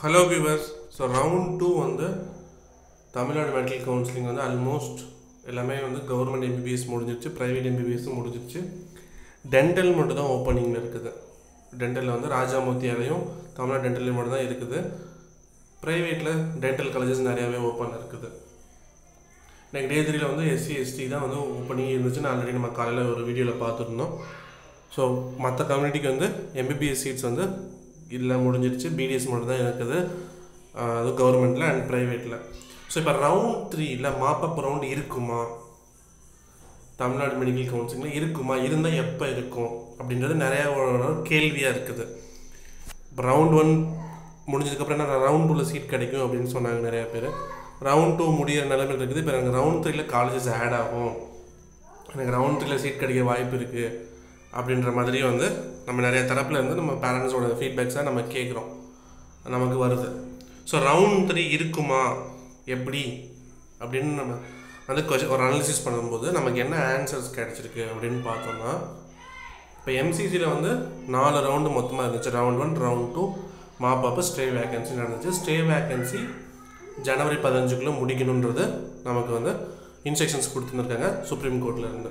hello viewers so round two வந்து Tamil Nadu medical counselling வந்து almost எல்லாமே வந்து கவர்மெண்ட் எம்பிபிஎஸ் முடிஞ்சிருச்சு ப்ரைவேட் எம்பிபிஎஸும் முடிஞ்சிருச்சு டென்டல் மட்டும் தான் ஓப்பனிங்கில் இருக்குது டென்டலில் வந்து ராஜாமூர்த்தியாலையும் தமிழ்நாடு டென்டல் மட்டும் தான் இருக்குது ப்ரைவேட்டில் டென்டல் காலேஜஸ் நிறையாவே ஓப்பன் இருக்குது எனக்கு டே த்ரீல வந்து எஸ்சி எஸ்டி தான் வந்து ஓப்பனிங் இருந்துச்சுன்னு ஆல்ரெடி நம்ம காலையில் ஒரு வீடியோவில் பார்த்துருந்தோம் ஸோ மற்ற கம்யூனிட்டிக்கு வந்து எம்பிபிஎஸ் சீட்ஸ் வந்து இல்லை முடிஞ்சிருச்சு பிடிஎஸ் மட்டும் தான் இருக்குது ஆஹ் அது கவர்மெண்ட்டில் அண்ட் ப்ரைவேட்டில் ஸோ இப்போ ரவுண்ட் த்ரீல மாப்பப் ரவுண்ட் இருக்குமா தமிழ்நாடு மெடிக்கல் கவுன்சிலிங்கில் இருக்குமா இருந்தால் எப்போ இருக்கும் அப்படின்றது நிறைய கேள்வியாக இருக்குது இப்போ ரவுண்ட் ஒன் முடிஞ்சதுக்கப்புறம் என்ன ரவுண்ட் டூவில் சீட் கிடைக்கும் அப்படின்னு சொன்னாங்க நிறைய பேர் ரவுண்ட் டூ முடியிற நிலைமையில் இருக்குது இப்போ எனக்கு ரவுண்ட் த்ரீல காலேஜஸ் ஆட் ஆகும் எனக்கு ரவுண்ட் த்ரீல சீட் கிடைக்க வாய்ப்பு இருக்குது அப்படின்ற மாதிரி வந்து நம்ம நிறைய தரப்பில் இருந்து நம்ம பேரண்ட்ஸோட ஃபீட்பேக்ஸாக நம்ம கேட்குறோம் நமக்கு வருது ஸோ ரவுண்ட் த்ரீ இருக்குமா எப்படி அப்படின்னு நம்ம வந்து கொஷின் ஒரு அனாலிசிஸ் பண்ணும்போது நமக்கு என்ன ஆன்சர்ஸ் கிடச்சிருக்கு அப்படின்னு பார்த்தோம்னா இப்போ எம்சிசியில் வந்து நாலு ரவுண்டு மொத்தமாக இருந்துச்சு round one round two mop up stray vacancy நடந்துச்சு ஸ்டே வேகன்சி ஜனவரி பதினஞ்சுக்குள்ளே முடிக்கணுன்றது நமக்கு வந்து இன்ஸ்ட்ரக்ஷன்ஸ் கொடுத்துருந்துருக்காங்க சுப்ரீம் கோர்ட்டில் இருந்து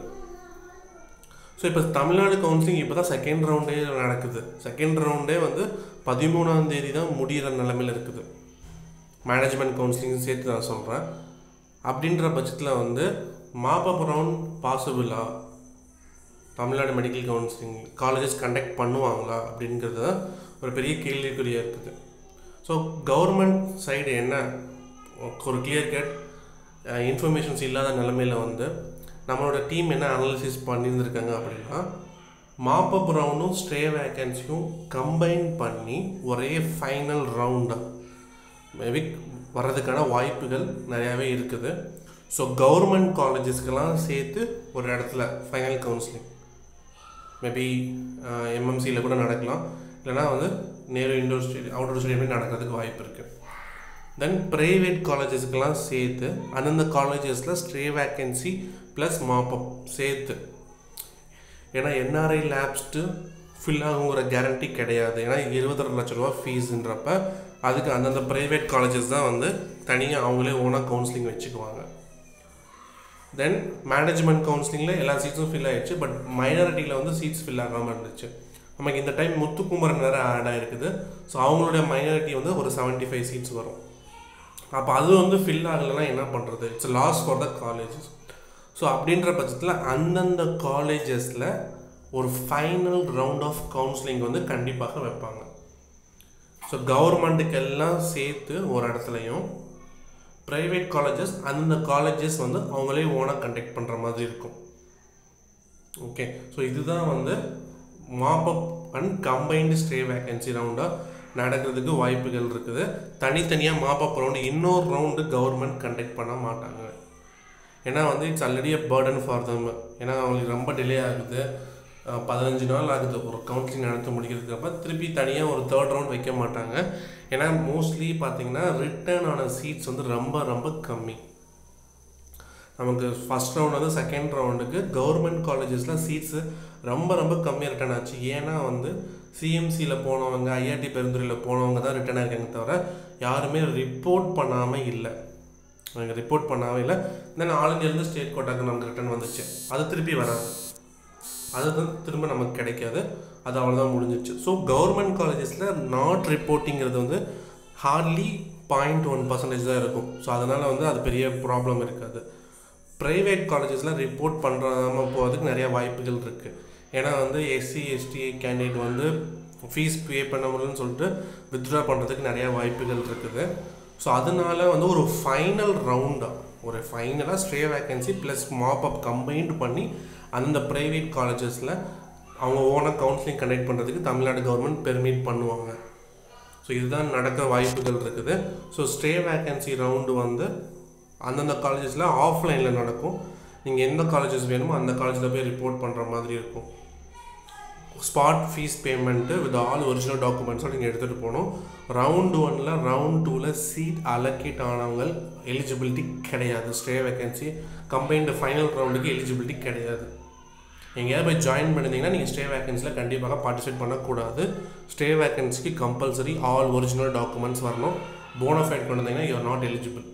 ஸோ இப்போ தமிழ்நாடு கவுன்சிலிங் இப்போ தான் செகண்ட் ரவுண்டே நடக்குது செகண்ட் ரவுண்டே வந்து பதிமூணாம் தேதி தான் முடிகிற நிலமையில் இருக்குது மேனேஜ்மெண்ட் கவுன்சிலிங் சேர்த்து நான் சொல்கிறேன் அப்படின்ற பட்சத்தில் வந்து மாப்பப் ரவுண்ட் பாசிபிளா Tamil Nadu medical counselling colleges conduct பண்ணுவாங்களா அப்படிங்கிறது தான் ஒரு பெரிய கேள்விக்குறியாக இருக்குது ஸோ கவர்மெண்ட் சைடு என்ன ஒரு கிளியர் கட் இன்ஃபர்மேஷன்ஸ் இல்லாத நிலமையில் வந்து நம்மளோட டீம் என்ன அனாலிசிஸ் பண்ணியிருந்திருக்காங்க அப்படின்னா மாப்பப் ரவுண்டும் ஸ்டே வேக்கன்சியும் கம்பைன் பண்ணி ஒரே ஃபைனல் ரவுண்டாக மேபி வர்றதுக்கான வாய்ப்புகள் நிறையாவே இருக்குது ஸோ கவர்மெண்ட் காலேஜஸ்க்கெல்லாம் சேர்த்து ஒரு இடத்துல ஃபைனல் கவுன்சிலிங் மேபி எம்எம்சியில் கூட நடக்கலாம் இல்லைனா வந்து Nehru indoor stadium outdoor stadium நடக்கிறதுக்கு வாய்ப்பு இருக்குது தென் ப்ரைவேட் காலேஜஸ்க்கெல்லாம் சேர்த்து அந்தந்த காலேஜஸில் ஸ்டே வேக்கன்சி ப்ளஸ் மாப்பப் சேர்த்து ஏன்னா என்ஆர்ஐ லேப்ஸ்ட்டு ஃபில் ஆகுங்கிற கேரண்டி கிடையாது ஏன்னா இருபத்தரை லட்ச ரூபா ஃபீஸுன்றப்ப அதுக்கு அந்தந்த ப்ரைவேட் காலேஜஸ் தான் வந்து தனியாக அவங்களே ஓனாக கவுன்சிலிங் வச்சுக்குவாங்க தென் மேனேஜ்மெண்ட் கவுன்சிலிங்கில் எல்லா சீட்ஸும் ஃபில் ஆயிடுச்சு பட் மைனாரிட்டியில் வந்து சீட்ஸ் ஃபில் ஆகாமல் இருந்துச்சு நமக்கு இந்த டைம் முத்துக்குமரன் வேறு ஆட் ஆகிருக்குது ஸோ அவங்களுடைய மைனாரிட்டி வந்து ஒரு செவன்ட்டி ஃபைவ் சீட்ஸ் வரும் அப்போ அது வந்து ஃபில் ஆகலைன்னா என்ன பண்ணுறது it's loss for the colleges so அப்படின்ற பட்சத்தில் அந்தந்த காலேஜஸில் ஒரு ஃபைனல் ரவுண்ட் ஆஃப் கவுன்சிலிங் வந்து கண்டிப்பாக வைப்பாங்க ஸோ கவர்மெண்ட்டுக்கு எல்லாம் சேர்த்து ஒரு இடத்துலையும் ப்ரைவேட் காலேஜஸ் அந்தந்த காலேஜஸ் வந்து அவங்களே ஓனாக கண்டக்ட் பண்ணுற மாதிரி இருக்கும் ஓகே ஸோ இதுதான் வந்து mop up and combined stray vacancy ரவுண்டாக நடக்கிறதுக்கு வாய்ப்புகள் இருக்குது தனித்தனியாக மாப்பப் ரவுண்டு இன்னொரு ரவுண்டு கவர்மெண்ட் கண்டக்ட் பண்ண மாட்டாங்க ஏன்னா வந்து it's already a burden for them ஏன்னா அவங்களுக்கு ரொம்ப டிலே ஆகுது அஹ் பதினஞ்சு நாள் ஆகுது ஒரு கவுன்சிலிங் நடத்த முடிக்கிறதுக்கப்ப திருப்பி தனியாக ஒரு தேர்ட் ரவுண்ட் வைக்க மாட்டாங்க ஏன்னா மோஸ்ட்லி பார்த்தீங்கன்னா ரிட்டர்ன் ஆன சீட்ஸ் வந்து ரொம்ப ரொம்ப கம்மி நமக்கு ஃபஸ்ட் ரவுண்ட் வந்து செகண்ட் ரவுண்டுக்கு கவர்மெண்ட் காலேஜஸில் சீட்ஸு ரொம்ப ரொம்ப கம்மியாக ரிட்டர்ன் ஆச்சு ஏன்னா வந்து சிஎம்சியில் போனவங்க ஐஆர்டி பெருந்துறையில் போனவங்க தான் ரிட்டர்ன் ஆகிருக்காங்க தவிர யாருமே ரிப்போர்ட் பண்ணாமல் இல்லை அவங்க ரிப்போர்ட் பண்ணாமல் இல்லை தென் ஆல் இந்தியாவிலேருந்து ஸ்டேட் கோட்டாக்கு நமக்கு ரிட்டர்ன் வந்துச்சு அது திருப்பி வராது அது தான் திரும்ப நமக்கு கிடைக்காது அது அவ்வளோதான் முடிஞ்சிச்சு ஸோ கவர்மெண்ட் காலேஜஸில் நாட் ரிப்போர்ட்டிங்கிறது வந்து ஹார்ட்லி பாயிண்ட் ஒன் பர்சன்டேஜ் தான் இருக்கும் ஸோ அதனால் வந்து அது பெரிய ப்ராப்ளம் இருக்காது ப்ரைவேட் காலேஜஸில் ரிப்போர்ட் பண்ணுறாம போகிறதுக்கு நிறைய வாய்ப்புகள் இருக்குது ஏன்னா வந்து எஸ்சி எஸ்டி கேண்டிடேட் வந்து ஃபீஸ் பே பண்ண முடியலன்னு சொல்லிட்டு வித்ட்ரா பண்ணுறதுக்கு நிறையா வாய்ப்புகள் இருக்குது ஸோ அதனால வந்து ஒரு ஃபைனல் ரவுண்டாக ஒரு ஃபைனலாக stray vacancy plus mop up combined பண்ணி அந்த ப்ரைவேட் காலேஜஸில் அவங்க ஓனாக கவுன்சிலிங் கண்டக்ட் பண்ணுறதுக்கு தமிழ்நாடு கவர்மெண்ட் பெர்மிட் பண்ணுவாங்க ஸோ இதுதான் நடக்க வாய்ப்புகள் இருக்குது ஸோ ஸ்டே வேக்கன்சி ரவுண்டு வந்து அந்தந்த காலேஜஸில் ஆஃப்லைனில் நடக்கும் நீங்கள் எந்த காலேஜஸ் வேணுமோ அந்த காலேஜில் போய் ரிப்போர்ட் பண்ணுற மாதிரி இருக்கும் spot fees payment with all original டாக்குமெண்ட்ஸோடு நீங்கள் எடுத்துகிட்டு போகணும் ரவுண்ட் ஒனில் ரவுண்ட் டூவில் சீட் அலோகேட் ஆனவங்க எலிஜிபிலிட்டி கிடையாது ஸ்டே வேக்கன்சி கம்பைன்டு ஃபைனல் ரவுண்டுக்கு எலிஜிபிலிட்டி கிடையாது எங்கேயாவது போய் ஜாயின் பண்ணியிருந்தீங்கன்னா நீங்கள் ஸ்டே வேகன்ஸில் கண்டிப்பாக பார்ட்டிசிபேட் பண்ணக்கூடாது ஸ்டே வேகன்சிக்கு கம்பல்சரி ஆல் ஒரிஜினல் டாக்குமெண்ட்ஸ் வரணும் போனஃபைட் கொண்டு வந்தீங்கன்னா you are not eligible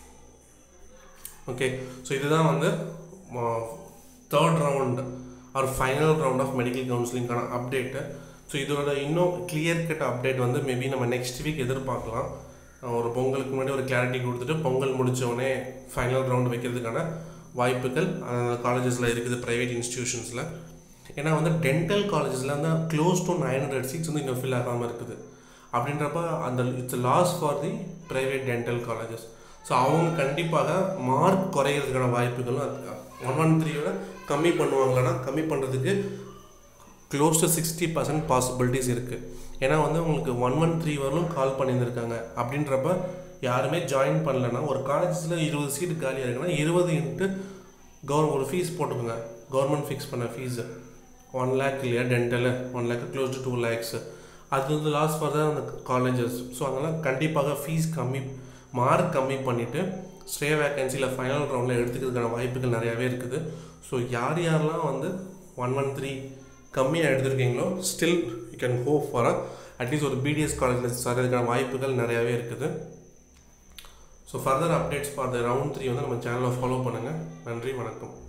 okay so இதுதான் வந்து third round or final round of medical கவுன்சிலிங்கான அப்டேட்டு ஸோ இதோட இன்னும் கிளியர் கட் அப்டேட் வந்து மேபி நம்ம நெக்ஸ்ட் வீக் எதிர்பார்க்கலாம் அஹ் ஒரு பொங்கலுக்கு முன்னாடி ஒரு கிளாரிட்டி கொடுத்துட்டு பொங்கல் முடிச்ச உடனே ஃபைனல் ரவுண்ட் வைக்கிறதுக்கான வாய்ப்புகள் காலேஜஸில் இருக்குது ப்ரைவேட் இன்ஸ்டிடியூஷன்ஸில் ஏன்னா வந்து டென்டல் காலேஜஸில் வந்து close to nine hundred seats வந்து இன்னும் ஃபில் ஆகாமல் இருக்குது அப்படின்றப்ப அந்த it's loss for the private dental colleges so அவங்க கண்டிப்பாக மார்க் குறையிறதுக்கான வாய்ப்புகளும் ஒன் ஒன் த்ரீயோட கம்மி பண்ணுவாங்களான்னா கம்மி பண்ணுறதுக்கு close to sixty percent possibilities இருக்குது ஏன்னா வந்து உங்களுக்கு ஒன் ஒன் த்ரீ வரலும் கால் பண்ணியிருந்திருக்காங்க அப்படின்றப்ப யாருமே ஜாயின் பண்ணலன்னா ஒரு காலேஜஸில் இருபது சீட்டு காலியாக இருக்குன்னா இருபது இன்ட்டு கவர்மெண்ட் ஒரு ஃபீஸ் போட்டுக்கோங்க கவர்மெண்ட் ஃபிக்ஸ் பண்ண ஃபீஸு ஒன் லேக் இல்லையா dental one lakh close to two lakhs அது வந்து லாஸ் ஃபார் தான் அந்த காலேஜஸ் ஸோ அதனால் கண்டிப்பாக ஃபீஸ் கம்மி மார்க் கம்மி பண்ணிவிட்டு ஸ்டே வேகன்சியில் ஃபைனல் ரவுண்டில் எடுத்துக்கிறதுக்கான வாய்ப்புகள் நிறையாவே இருக்குது ஸோ யார் யாரெல்லாம் வந்து ஒன் ஒன் த்ரீ கம்மியாக எடுத்திருக்கீங்களோ still you can go for at least ஒரு பிடிஎஸ் காலேஜில் சேர்றதுக்கான வாய்ப்புகள் நிறையாவே இருக்குது so further updates for the round three வந்து நம்ம சேனலை ஃபாலோ பண்ணுங்கள் நன்றி வணக்கம்